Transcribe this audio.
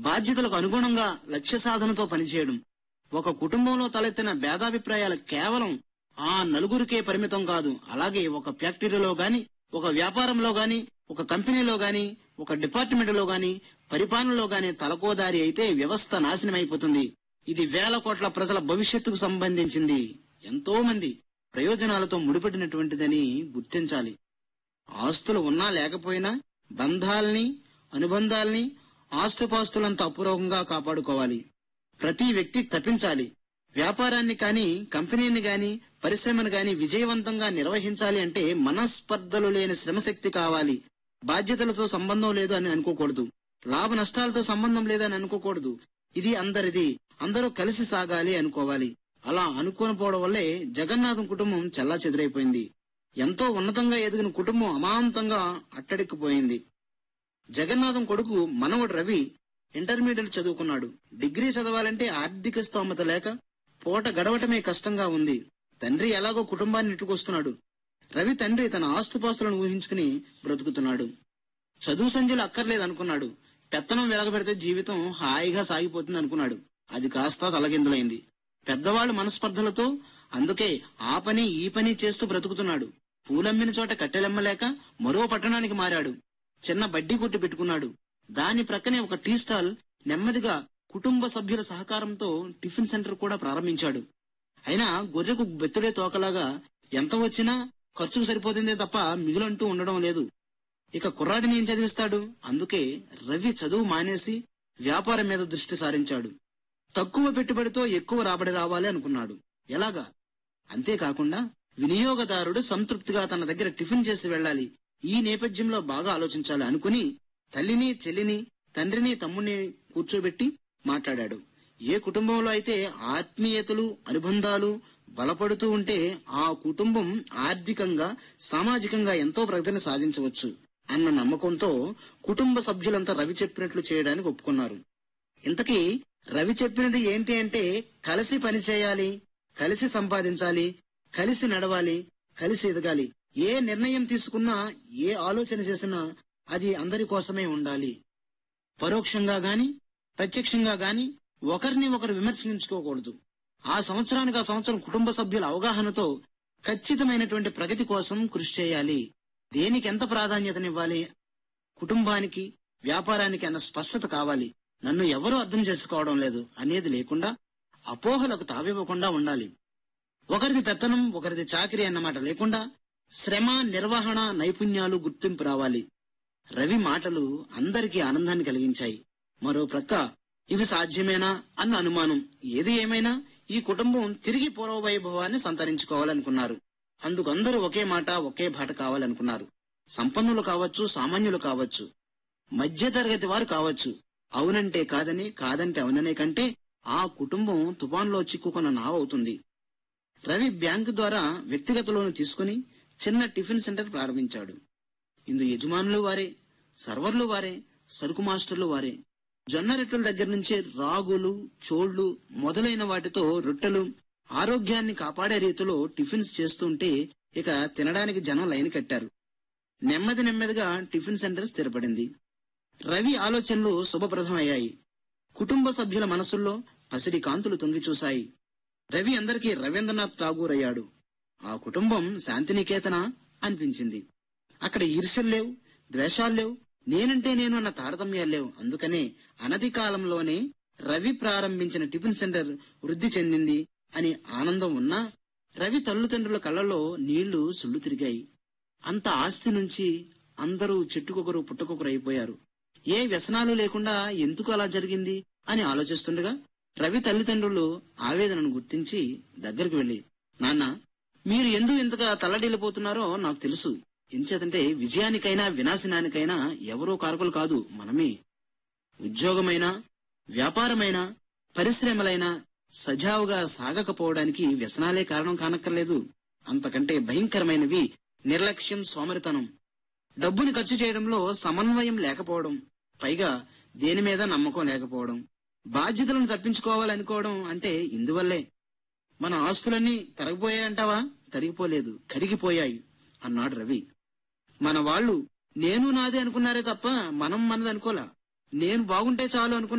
బాధ్యతలకు అనుగుణంగా లక్ష్య సాధనతో పనిచేయడం ఒక కుటుంబంలో తలెత్తిన భేదాభిప్రాయాలు కేవలం ఆ నలుగురికే పరిమితం కాదు అలాగే ఒక ఫ్యాక్టరీలో గాని ఒక వ్యాపారంలో గాని ఒక కంపెనీలో గాని ఒక డిపార్ట్మెంట్ లో గాని పరిపాలనలో గాని తలకోదారి అయితే వ్యవస్థ నాశనమైపోతుంది ఇది వేల కోట్ల ప్రజల భవిష్యత్తుకు సంబంధించింది ఎంతో మంది ప్రయోజనాలతో ముడిపడినటువంటిదని గుర్తించాలి ఆస్తులు ఉన్నా లేకపోయినా బంధాల్ని అనుబంధాల్ని ఆస్తుపాస్తులంత అపురూపంగా కాపాడుకోవాలి ప్రతి వ్యక్తి తప్పించాలి వ్యాపారాన్ని కాని కంపెనీని గాని పరిశ్రమను గాని విజయవంతంగా నిర్వహించాలి అంటే మనస్పర్ధలు లేని శ్రమశక్తి కావాలి బాధ్యతలతో సంబంధం లేదు అని అనుకోకూడదు లాభ నష్టాలతో సంబంధం లేదని అనుకోకూడదు ఇది అందరిది అందరూ కలిసి సాగాలి అనుకోవాలి అలా అనుకోకపోవడం వల్లే జగన్నాథం కుటుంబం చెల్లా చెదురైపోయింది ఎంతో ఉన్నతంగా ఎదిగిన కుటుంబం అమాంతంగా అట్టడిక్కిపోయింది జగన్నాథం కొడుకు మనవడు రవి ఇంటర్మీడియట్ చదువుకున్నాడు డిగ్రీ చదవాలంటే ఆర్థిక స్తోమత లేక పూట గడవటమే కష్టంగా ఉంది తండ్రి ఎలాగో కుటుంబాన్ని నెట్టుకొస్తున్నాడు రవి తండ్రి తన ఆస్తుపాస్తులను ఊహించుకుని బ్రతుకుతున్నాడు చదువు సంధ్యలు అక్కర్లేదు అనుకున్నాడు పెత్తనం వెలగబెడితే జీవితం హాయిగా సాగిపోతుంది అనుకున్నాడు అది కాస్త తలకిందులైంది పెద్దవాళ్ళు మనస్పర్ధలతో అందుకే ఆ పని ఈ పని చేస్తూ బ్రతుకుతున్నాడు పూలమ్మిన చోట కట్టెలెమ్మలేక మరో పట్టణానికి మారాడు చిన్న బడ్డీ కొట్టు పెట్టుకున్నాడు దాని ప్రక్కనే ఒక టీ స్టాల్ నెమ్మదిగా కుటుంబ సభ్యుల సహకారంతో టిఫిన్ సెంటర్ కూడా ప్రారంభించాడు అయినా గొర్రెకు బెత్తుడే తోకలాగా ఎంత వచ్చినా ఖర్చుకు సరిపోతుందే తప్ప మిగులంటూ ఉండడం లేదు ఇక కుర్రాడిని ఏం చదివిస్తాడు అందుకే రవి చదువు మానేసి వ్యాపారం మీద దృష్టి సారించాడు తక్కువ పెట్టుబడితో ఎక్కువ రాబడి రావాలి అనుకున్నాడు ఎలాగా అంతేకాకుండా వినియోగదారుడు సంతృప్తిగా తన దగ్గర టిఫిన్ చేసి వెళ్ళాలి ఈ నేపథ్యంలో బాగా ఆలోచించాలి అనుకుని తల్లిని చెల్లిని తండ్రిని తమ్ముని కూర్చోబెట్టి మాట్లాడాడు ఏ కుటుంబంలో అయితే ఆత్మీయతలు అనుబంధాలు బలపడుతూ ఉంటే ఆ కుటుంబం ఆర్థికంగా సామాజికంగా ఎంతో ప్రగతిని సాధించవచ్చు అన్న నమ్మకంతో కుటుంబ సభ్యులంతా రవి చెప్పినట్లు చేయడానికి ఒప్పుకున్నారు ఇంతకీ రవి చెప్పినది ఏంటి అంటే కలిసి పనిచేయాలి కలిసి సంపాదించాలి కలిసి నడవాలి కలిసి ఎదగాలి ఏ నిర్ణయం తీసుకున్నా ఏ ఆలోచన చేసినా అది అందరి కోసమే ఉండాలి పరోక్షంగా గాని ప్రత్యక్షంగా గాని ఒకరిని ఒకరు విమర్శించుకోకూడదు ఆ సంవత్సరానికి ఆ సంవత్సరం కుటుంబ సభ్యుల అవగాహనతో ఖచ్చితమైనటువంటి ప్రగతి కోసం కృషి చేయాలి దేనికి ఎంత ప్రాధాన్యతనివ్వాలి కుటుంబానికి వ్యాపారానికి అన్న స్పష్టత కావాలి నన్ను ఎవరూ అర్థం చేసుకోవడం లేదు అనేది లేకుండా అపోహలకు తావివ్వకుండా ఉండాలి ఒకరిది పెత్తనం ఒకరిది చాకిరీ అన్నమాట లేకుండా శ్రమ నిర్వహణ నైపుణ్యాలు గుర్తింపు రావాలి రవి మాటలు అందరికీ ఆనందాన్ని కలిగించాయి మరో ప్రక్క ఇవి సాధ్యమేనా అన్న అనుమానం ఏది ఏమైనా ఈ కుటుంబం తిరిగి పూర్వ వైభవాన్ని సంతరించుకోవాలనుకున్నారు అందుకు అందరూ ఒకే మాట ఒకే బాట కావాలనుకున్నారు సంపన్నులు కావచ్చు సామాన్యులు కావచ్చు మధ్యతరగతి వారు కావచ్చు అవునంటే కాదని కాదంటే అవుననే కంటే ఆ కుటుంబం తుఫాన్లో చిక్కుకున్న నావవుతుంది రవి బ్యాంకు ద్వారా వ్యక్తిగత లోను తీసుకుని చిన్న టిఫిన్ సెంటర్ ప్రారంభించాడు ఇందు యజమానులు వారే సర్వర్లు వారే సరుకు మాస్టర్లు వారే జొన్న రొట్టెల దగ్గర నుంచి రాగులు చోళ్లు మొదలైన వాటితో రొట్టెలు ఆరోగ్యాన్ని కాపాడే రీతిలో టిఫిన్స్ చేస్తుంటే ఇక తినడానికి జనం లైన్ కట్టారు నెమ్మది నెమ్మదిగా టిఫిన్ సెంటర్ స్థిరపడింది రవి ఆలోచనలు శుభప్రదమయ్యాయి కుటుంబ సభ్యుల మనసుల్లో పసిడి కాంతులు తొంగి చూశాయి రవి అందరికీ రవీంద్రనాథ్ ఠాగూర్ అయ్యాడు ఆ కుటుంబం శాంతినికేతన అనిపించింది అక్కడ ఈర్ష్యలు లేవు ద్వేషాలు లేవు నేనంటే నేను అన్న తారతమ్యాలు లేవు అందుకనే అనతి కాలంలోనే రవి ప్రారంభించిన టిఫిన్ సెంటర్ వృద్ధి చెందింది అని ఆనందం ఉన్నా రవి తల్లిదండ్రుల కళ్ళలో నీళ్లు సుళ్ళు తిరిగాయి అంత ఆస్తి నుంచి అందరూ చెట్టుకొకరు పుట్టకొకరు అయిపోయారు ఏ వ్యసనాలు లేకుండా ఎందుకు అలా జరిగింది అని ఆలోచిస్తుండగా రవి తల్లిదండ్రులు ఆవేదనను గుర్తించి దగ్గరికి వెళ్లి నాన్న మీరు ఎందుకు ఇంతగా తల్లడిల్లిపోతున్నారో నాకు తెలుసు ఎంచేతంటే విజయానికైనా వినాశనానికైనా ఎవరో కారకులు కాదు మనమే ఉద్యోగమైనా వ్యాపారమైనా పరిశ్రమలైనా సజావుగా సాగకపోవడానికి వ్యసనాలే కారణం కానక్కర్లేదు అంతకంటే భయంకరమైనవి నిర్లక్ష్యం సోమరితనం డబ్బుని ఖర్చు చేయడంలో సమన్వయం లేకపోవడం పైగా దేని మీద నమ్మకం లేకపోవడం బాధ్యతలను తప్పించుకోవాలనుకోవడం అంటే ఇందువల్లే మన ఆస్తులన్నీ తరగిపోయాయంటావా తరిగిపోలేదు కరిగిపోయాయి అన్నాడు రవి మన వాళ్ళు నేను నాదే అనుకున్నారే తప్ప మనం మనది అనుకోలా నేను బాగుంటే చాలు అనుకున్న